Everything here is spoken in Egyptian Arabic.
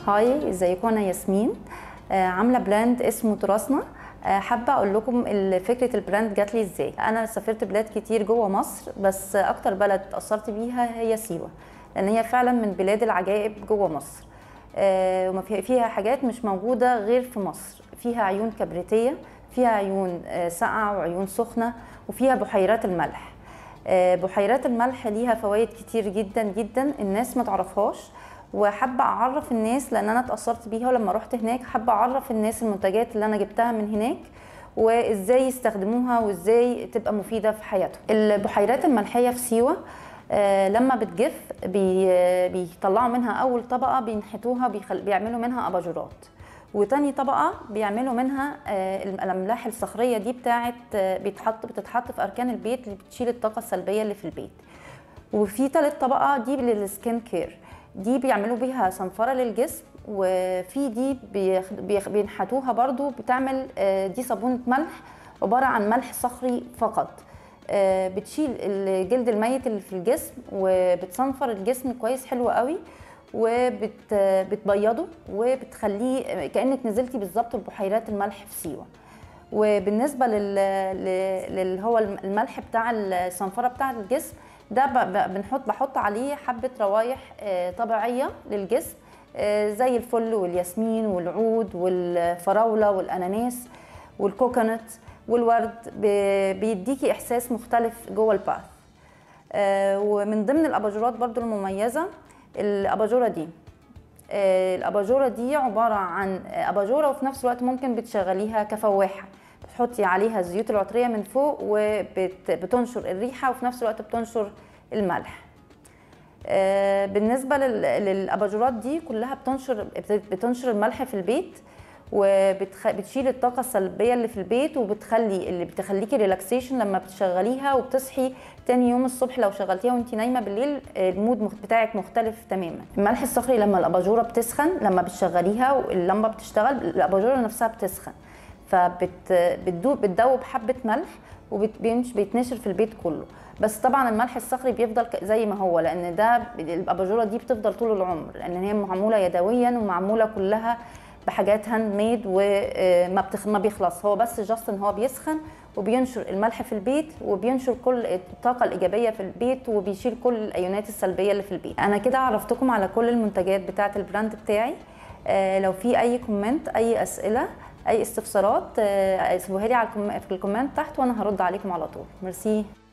هاي ازيكم انا ياسمين آه، عامله براند اسمه تراثنا آه، حابه اقول لكم ال- فكره البراند جات لي ازاي انا سافرت بلاد كتير جوه مصر بس اكتر بلد اتاثرت بيها هي سيوه لان هي فعلا من بلاد العجائب جوه مصر آه، وما فيها فيها حاجات مش موجوده غير في مصر فيها عيون كبريتيه فيها عيون آه، ساقعه وعيون سخنه وفيها بحيرات الملح آه، بحيرات الملح ليها فوائد كتير جدا جدا الناس ما تعرفهاش وحابه اعرف الناس لان انا اتاثرت بيها ولما رحت هناك حابه اعرف الناس المنتجات اللي انا جبتها من هناك وازاي يستخدموها وازاي تبقى مفيده في حياتهم البحيرات الملحيه في سيوه آه، لما بتجف بي بيطلعوا منها اول طبقه بينحتوها بيخل... بيعملوا منها اباجورات وتاني طبقه بيعملوا منها آه، الاملاح الصخريه دي بتاعت آه، بيتحط بتتحط في اركان البيت اللي بتشيل الطاقه السلبيه اللي في البيت وفي تالت طبقه دي للسكين كير دي بيعملوا بيها صنفره للجسم وفي دي بيخ- بيخ- بينحتوها برضو بتعمل آه، دي صابونه ملح عباره عن ملح صخري فقط آه، بتشيل الجلد الميت اللي في الجسم وبتصنفر الجسم كويس حلو قوي وبتبيضه وبتخليه كانك نزلتي بالظبط البحيرات الملح في سيوه وبالنسبه لل لل- لل هو الملح بتاع الصنفره بتاع الجسم ده ب- ب- بنحط بحط عليه حبه روايح آه، طبيعيه للجسم آه، زي الفل والياسمين والعود والفراوله والاناناس والكوكونات والورد ب- بيديكي احساس مختلف جوه الباث آه، ومن ضمن الاباجورات برضو المميزه الاباجوره دي آه، الاباجوره دي عباره عن اباجوره وفي نفس الوقت ممكن بتشغليها كفواحه بتحطي عليها الزيوت العطريه من فوق وبتنشر الريحه وفي نفس الوقت بتنشر الملح آه، بالنسبه لل- للاباجورات دي كلها بتنشر بت- بتنشر الملح في البيت وبتشيل الطاقه السلبيه اللي في البيت وبتخلي اللي بتخليكي ريلاكسيشن لما بتشغليها وبتصحي تاني يوم الصبح لو شغلتيها وانت نايمه بالليل آه، المود مخ- بتاعك مختلف تماما الملح الصخري لما الاباجوره بتسخن لما بتشغليها واللمبه بتشتغل الاباجوره نفسها بتسخن فبتدوب بتدوب حبه ملح وبيتنشر في البيت كله بس طبعا الملح الصخري بيفضل ك- زي ما هو لان ده الاباجوره دي بتفضل طول العمر لان هي معموله يدويا ومعموله كلها بحاجات هاند ميد وما بتخ... ما بيخلص هو بس جاست ان هو بيسخن وبينشر الملح في البيت وبينشر كل الطاقه الايجابيه في البيت وبيشيل كل الايونات السلبيه اللي في البيت انا كده عرفتكم على كل المنتجات بتاعه البراند بتاعي آه، لو في اي كومنت اي اسئله اي استفسارات آه، سيبوها لي على الكوم- في الكومنت تحت وانا هرد عليكم على طول ميرسي